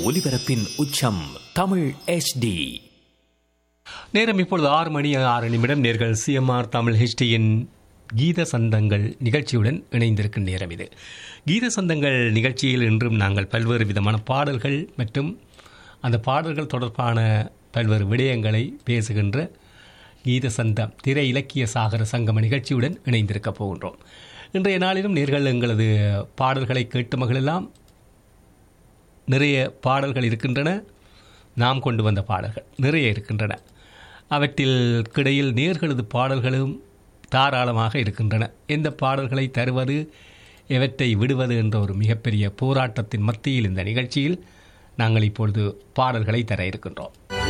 ஒலிபரப்பின் உச்சம் தமிழ் HD நேரம் இப்பொழுது ஆறு மணி ஆறு நிமிடம் நேர்கள் சிஎம்ஆர் தமிழ் ஹிஸ்டியின் கீத சந்தங்கள் நிகழ்ச்சியுடன் இணைந்திருக்கும் நேரம் இது கீத சந்தங்கள் நிகழ்ச்சியில் இன்றும் நாங்கள் பல்வேறு விதமான பாடல்கள் மற்றும் அந்த பாடல்கள் தொடர்பான பல்வேறு விடயங்களை பேசுகின்ற கீத சந்தம் திரை இலக்கிய சாகர சங்கம நிகழ்ச்சியுடன் இணைந்திருக்கப் போகின்றோம் இன்றைய நாளிலும் நேர்கள் எங்களது பாடல்களை கேட்டு மகளெல்லாம் நிறைய பாடல்கள் இருக்கின்றன நாம் கொண்டு வந்த பாடல்கள் நிறைய இருக்கின்றன அவற்றில் கிடையில் நேர்களது பாடல்களும் தாராளமாக இருக்கின்றன எந்த பாடல்களை தருவது எவற்றை விடுவது என்ற ஒரு மிகப்பெரிய போராட்டத்தின் மத்தியில் இந்த நிகழ்ச்சியில் நாங்கள் இப்பொழுது பாடல்களை தர இருக்கின்றோம்